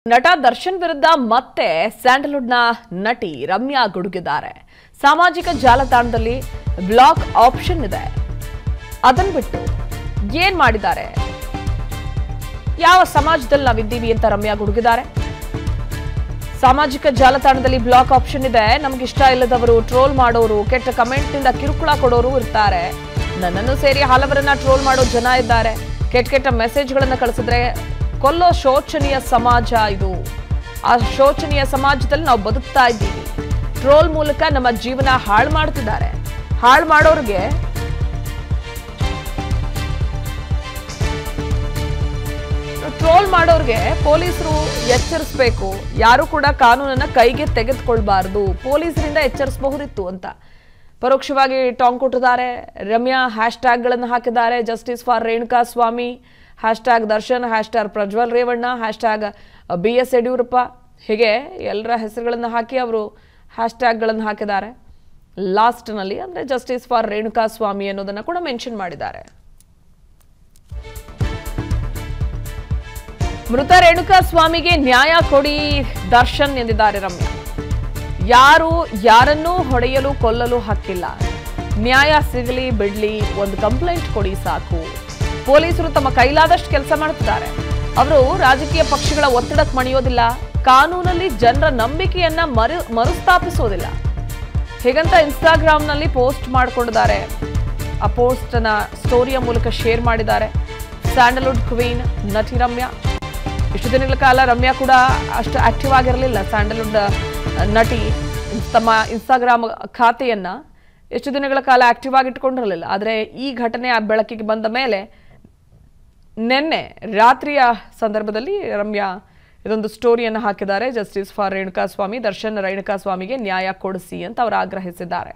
ನಟ ದರ್ಶನ್ ವಿರುದ್ಧ ಮತ್ತೆ ಸ್ಯಾಂಡಲ್ವುಡ್ನ ನಟಿ ರಮ್ಯಾ ಗುಡುಗಿದ್ದಾರೆ ಸಾಮಾಜಿಕ ಜಾಲತಾಣದಲ್ಲಿ ಬ್ಲಾಕ್ ಆಪ್ಷನ್ ಇದೆ ಅದನ್ನ ಬಿಟ್ಟು ಏನ್ ಮಾಡಿದ್ದಾರೆ ಯಾವ ಸಮಾಜದಲ್ಲಿ ನಾವಿದ್ದೀವಿ ಅಂತ ರಮ್ಯಾ ಗುಡುಗಿದ್ದಾರೆ ಸಾಮಾಜಿಕ ಜಾಲತಾಣದಲ್ಲಿ ಬ್ಲಾಕ್ ಆಪ್ಷನ್ ಇದೆ ನಮ್ಗೆ ಇಷ್ಟ ಇಲ್ಲದವರು ಟ್ರೋಲ್ ಮಾಡೋರು ಕೆಟ್ಟ ಕಮೆಂಟ್ ನಿಂದ ಕಿರುಕುಳ ಕೊಡೋರು ಇರ್ತಾರೆ ನನ್ನನ್ನು ಸೇರಿ ಹಲವರನ್ನ ಟ್ರೋಲ್ ಮಾಡೋ ಜನ ಇದ್ದಾರೆ ಕೆಟ್ಟ ಕೆಟ್ಟ ಮೆಸೇಜ್ಗಳನ್ನ ಕಳಿಸಿದ್ರೆ ಕೊಲ್ಲೋ ಶೋಚನೀಯ ಸಮಾಜ ಇದು ಆ ಶೋಚನೀಯ ಸಮಾಜದಲ್ಲಿ ನಾವು ಬದುಕ್ತಾ ಇದ್ದೀವಿ ಟ್ರೋಲ್ ಮೂಲಕ ನಮ್ಮ ಜೀವನ ಹಾಳು ಮಾಡ್ತಿದ್ದಾರೆ ಹಾಳು ಮಾಡೋರಿಗೆ ಟ್ರೋಲ್ ಮಾಡೋರ್ಗೆ ಪೊಲೀಸರು ಎಚ್ಚರಿಸಬೇಕು ಯಾರು ಕೂಡ ಕಾನೂನನ್ನ ಕೈಗೆ ತೆಗೆದುಕೊಳ್ಬಾರ್ದು ಪೊಲೀಸರಿಂದ ಎಚ್ಚರಿಸಬಹುದಿತ್ತು ಅಂತ ಪರೋಕ್ಷವಾಗಿ ಟಾಂಗ್ ಕೊಟ್ಟಿದ್ದಾರೆ ರಮ್ಯಾ ಹ್ಯಾಶ್ ಟ್ಯಾಗ್ಗಳನ್ನು ಹಾಕಿದ್ದಾರೆ justice for Renuka Swami hashtag Darshan hashtag Prajwal Revanna hashtag B S Yediyurappa ಹೀಗೆ ಎಲ್ಲರ ಹೆಸರುಗಳನ್ನು ಹಾಕಿ ಅವರು ಹ್ಯಾಶ್ ಟ್ಯಾಗ್ಗಳನ್ನು ಹಾಕಿದ್ದಾರೆ ಲಾಸ್ಟ್ನಲ್ಲಿ ಅಂದರೆ ಜಸ್ಟಿಸ್ ಫಾರ್ ರೇಣುಕಾ ಸ್ವಾಮಿ ಅನ್ನೋದನ್ನು ಕೂಡ ಮೆನ್ಷನ್ ಮಾಡಿದ್ದಾರೆ ಮೃತ ರೇಣುಕಾ ಸ್ವಾಮಿಗೆ ನ್ಯಾಯ ಕೊಡಿ ದರ್ಶನ್ ಎಂದಿದ್ದಾರೆ ರಮ್ಯಾ ಯಾರು ಯಾರನ್ನೂ ಹೊಡೆಯಲು ಕೊಲ್ಲಲು ಹಕ್ಕಿಲ್ಲ ನ್ಯಾಯ ಸಿಗಲಿ ಬಿಡ್ಲಿ ಒಂದು ಕಂಪ್ಲೇಂಟ್ ಕೊಡಿ ಸಾಕು ಪೊಲೀಸರು ತಮ್ಮ ಕೈಲಾದಷ್ಟು ಕೆಲಸ ಮಾಡ್ತಿದ್ದಾರೆ ಅವರು ರಾಜಕೀಯ ಪಕ್ಷಗಳ ಒತ್ತಡಕ್ಕೆ ಮಣಿಯೋದಿಲ್ಲ ಕಾನೂನಲ್ಲಿ ಜನರ ನಂಬಿಕೆಯನ್ನ ಮರು ಮರುಸ್ಥಾಪಿಸೋದಿಲ್ಲ ಹೀಗಂತ ಇನ್ಸ್ಟಾಗ್ರಾಮ್ನಲ್ಲಿ ಪೋಸ್ಟ್ ಮಾಡಿಕೊಂಡಿದ್ದಾರೆ ಆ ಪೋಸ್ಟನ್ನ ಸ್ಟೋರಿಯ ಮೂಲಕ ಶೇರ್ ಮಾಡಿದ್ದಾರೆ ಸ್ಯಾಂಡಲ್ವುಡ್ ಕ್ವೀನ್ ನಟಿ ರಮ್ಯಾ ಇಷ್ಟು ದಿನಗಳ ಕಾಲ ರಮ್ಯಾ ಕೂಡ ಅಷ್ಟು ಆಕ್ಟಿವ್ ಆಗಿರಲಿಲ್ಲ ಸ್ಯಾಂಡಲ್ವುಡ್ ನಟಿ ತಮ್ಮ ಇನ್ಸ್ಟಾಗ್ರಾಮ್ ಖಾತೆಯನ್ನ ಎಷ್ಟು ದಿನಗಳ ಕಾಲ ಆಕ್ಟಿವ್ ಆಗಿ ಇಟ್ಕೊಂಡಿರಲಿಲ್ಲ ಆದರೆ ಈ ಘಟನೆ ಆ ಬೆಳಕಿಗೆ ಬಂದ ಮೇಲೆ ನಿನ್ನೆ ರಾತ್ರಿಯ ಸಂದರ್ಭದಲ್ಲಿ ರಮ್ಯಾ ಇದೊಂದು ಸ್ಟೋರಿಯನ್ನು ಹಾಕಿದ್ದಾರೆ ಜಸ್ಟಿಸ್ ಫಾರ್ ರೇಣುಕಾ ಸ್ವಾಮಿ ದರ್ಶನ್ ರೇಣುಕಾ ಸ್ವಾಮಿಗೆ ನ್ಯಾಯ ಕೊಡಿಸಿ ಅಂತ ಅವರು ಆಗ್ರಹಿಸಿದ್ದಾರೆ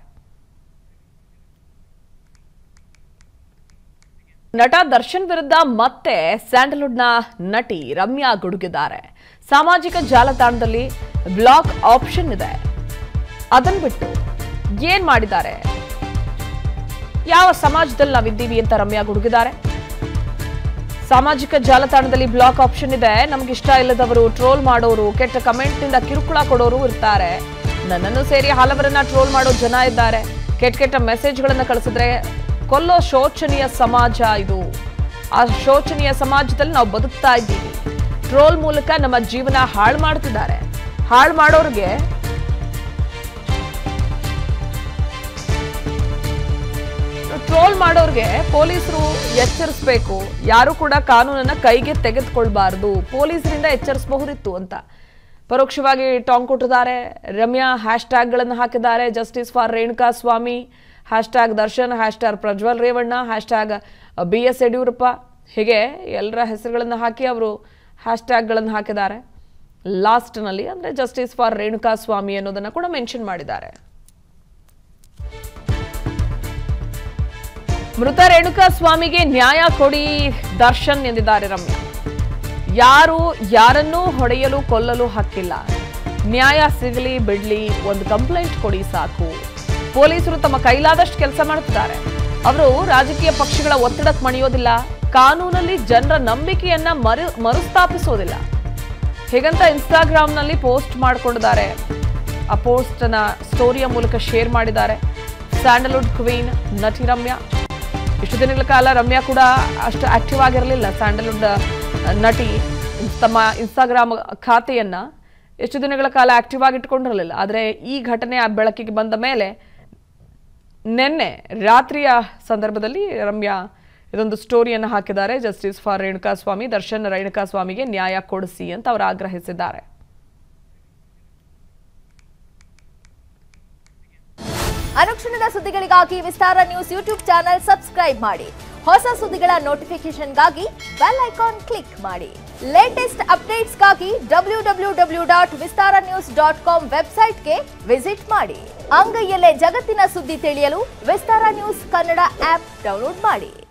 ನಟ ದರ್ಶನ್ ವಿರುದ್ಧ ಮತ್ತೆ ಸ್ಯಾಂಡಲ್ವುಡ್ನ ನಟಿ ರಮ್ಯಾ ಗುಡುಗಿದ್ದಾರೆ ಸಾಮಾಜಿಕ ಜಾಲತಾಣದಲ್ಲಿ ಬ್ಲಾಕ್ ಆಪ್ಷನ್ ಇದೆ ಅದನ್ನ ಬಿಟ್ಟು ಏನ್ ಮಾಡಿದ್ದಾರೆ ಯಾವ ಸಮಾಜದಲ್ಲಿ ನಾವಿದ್ದೀವಿ ಅಂತ ರಮ್ಯಾ ಗುಡುಗಿದ್ದಾರೆ ಸಾಮಾಜಿಕ ಜಾಲತಾಣದಲ್ಲಿ ಬ್ಲಾಕ್ ಆಪ್ಷನ್ ಇದೆ ನಮ್ಗೆ ಇಷ್ಟ ಇಲ್ಲದವರು ಟ್ರೋಲ್ ಮಾಡೋರು ಕೆಟ್ಟ ಕಮೆಂಟ್ ನಿಂದ ಕಿರುಕುಳ ಕೊಡೋರು ಇರ್ತಾರೆ ನನ್ನನ್ನು ಸೇರಿ ಹಲವರನ್ನ ಟ್ರೋಲ್ ಮಾಡೋ ಜನ ಇದ್ದಾರೆ ಕೆಟ್ಟ ಕೆಟ್ಟ ಮೆಸೇಜ್ಗಳನ್ನ ಕಳಿಸಿದ್ರೆ ಕೊಲ್ಲೋ ಶೋಚನೀಯ ಸಮಾಜ ಇದು ಆ ಶೋಚನೀಯ ಸಮಾಜದಲ್ಲಿ ನಾವು ಬದುಕ್ತಾ ಇದ್ದೀವಿ ಟ್ರೋಲ್ ಮೂಲಕ ನಮ್ಮ ಜೀವನ ಹಾಳು ಮಾಡ್ತಿದ್ದಾರೆ ಹಾಳು ಮಾಡೋರಿಗೆ ಟ್ರೋಲ್ ಮಾಡೋರ್ಗೆ ಪೊಲೀಸರು ಎಚ್ಚರಿಸಬೇಕು ಯಾರು ಕೂಡ ಕಾನೂನನ್ನ ಕೈಗೆ ತೆಗೆದುಕೊಳ್ಬಾರ್ದು ಪೊಲೀಸರಿಂದ ಎಚ್ಚರಿಸಬಹುದಿತ್ತು ಅಂತ ಪರೋಕ್ಷವಾಗಿ ಟಾಂಗ್ ಕೊಟ್ಟಿದ್ದಾರೆ ರಮ್ಯಾ ಹ್ಯಾಶ್ ಟ್ಯಾಗ್ಗಳನ್ನು ಹಾಕಿದ್ದಾರೆ justice for Renuka Swami hashtag Darshan hashtag Prajwal Revanna hashtag B S Yediyurappa ಹೀಗೆ ಎಲ್ಲರ ಹೆಸರುಗಳನ್ನು ಹಾಕಿ ಅವರು ಹ್ಯಾಶ್ ಟ್ಯಾಗ್ಗಳನ್ನು ಹಾಕಿದ್ದಾರೆ ಲಾಸ್ಟ್ನಲ್ಲಿ ಅಂದರೆ ಜಸ್ಟಿಸ್ ಫಾರ್ ರೇಣುಕಾ ಸ್ವಾಮಿ ಅನ್ನೋದನ್ನು ಕೂಡ ಮೆನ್ಷನ್ ಮಾಡಿದ್ದಾರೆ ಮೃತ ರೇಣುಕಾ ಸ್ವಾಮಿಗೆ ನ್ಯಾಯ ಕೊಡಿ ದರ್ಶನ್ ಎಂದಿದ್ದಾರೆ ರಮ್ಯಾ ಯಾರು ಯಾರನ್ನೂ ಹೊಡೆಯಲು ಕೊಲ್ಲಲು ಹಕ್ಕಿಲ್ಲ ನ್ಯಾಯ ಸಿಗಲಿ ಬಿಡ್ಲಿ ಒಂದು ಕಂಪ್ಲೇಂಟ್ ಕೊಡಿ ಸಾಕು ಪೊಲೀಸರು ತಮ್ಮ ಕೈಲಾದಷ್ಟು ಕೆಲಸ ಮಾಡ್ತಿದ್ದಾರೆ ಅವರು ರಾಜಕೀಯ ಪಕ್ಷಗಳ ಒತ್ತಡಕ್ಕೆ ಮಣಿಯೋದಿಲ್ಲ ಕಾನೂನಲ್ಲಿ ಜನರ ನಂಬಿಕೆಯನ್ನ ಮರು ಮರುಸ್ಥಾಪಿಸೋದಿಲ್ಲ ಹೀಗಂತ ಇನ್ಸ್ಟಾಗ್ರಾಮ್ನಲ್ಲಿ ಪೋಸ್ಟ್ ಮಾಡಿಕೊಂಡಿದ್ದಾರೆ ಆ ಪೋಸ್ಟನ್ನ ಸ್ಟೋರಿಯ ಮೂಲಕ ಶೇರ್ ಮಾಡಿದ್ದಾರೆ ಸ್ಯಾಂಡಲ್ವುಡ್ ಕ್ವೀನ್ ನಟಿ ರಮ್ಯಾ ಇಷ್ಟು ದಿನಗಳ ಕಾಲ ರಮ್ಯಾ ಕೂಡ ಅಷ್ಟು ಆಕ್ಟಿವ್ ಆಗಿರಲಿಲ್ಲ ಸ್ಯಾಂಡಲ್ವುಡ್ ನಟಿ ತಮ್ಮ ಇನ್ಸ್ಟಾಗ್ರಾಮ್ ಖಾತೆಯನ್ನ ಎಷ್ಟು ದಿನಗಳ ಕಾಲ ಆಕ್ಟಿವ್ ಆಗಿ ಇಟ್ಕೊಂಡಿರಲಿಲ್ಲ ಆದರೆ ಈ ಘಟನೆ ಆ ಬೆಳಕಿಗೆ ಬಂದ ಮೇಲೆ ನಿನ್ನೆ ರಾತ್ರಿಯ ಸಂದರ್ಭದಲ್ಲಿ ರಮ್ಯಾ ಇದೊಂದು ಸ್ಟೋರಿಯನ್ನು ಹಾಕಿದ್ದಾರೆ ಜಸ್ಟಿಸ್ ಫಾರ್ ರೇಣುಕಾ ಸ್ವಾಮಿ ದರ್ಶನ್ ರೇಣುಕಾ ಸ್ವಾಮಿಗೆ ನ್ಯಾಯ ಕೊಡಿಸಿ ಅಂತ ಅವರು ಆಗ್ರಹಿಸಿದ್ದಾರೆ ಅನುಕ್ಷಣದ ಸುದ್ದಿಗಳಿಗಾಗಿ Vistara news YouTube channel subscribe ಮಾಡಿ ಹೊಸ ಸುದ್ದಿಗಳ ನೋಟಿಫಿಕೇಶನ್ಗಾಗಿ ಬೆಲ್ ಐಕಾನ್ ಕ್ಲಿಕ್ ಮಾಡಿ ಲೇಟೆಸ್ಟ್ ಅಪ್ಡೇಟ್ಸ್ಗಾಗಿ W W W dot Vistara news dot com ವೆಬ್ಸೈಟ್ಗೆ ವಿಸಿಟ್ ಮಾಡಿ ಅಂಗೈಯಲ್ಲೇ ಜಗತ್ತಿನ ಸುದ್ದಿ ತಿಳಿಯಲು Vistara news Kannada app download ಮಾಡಿ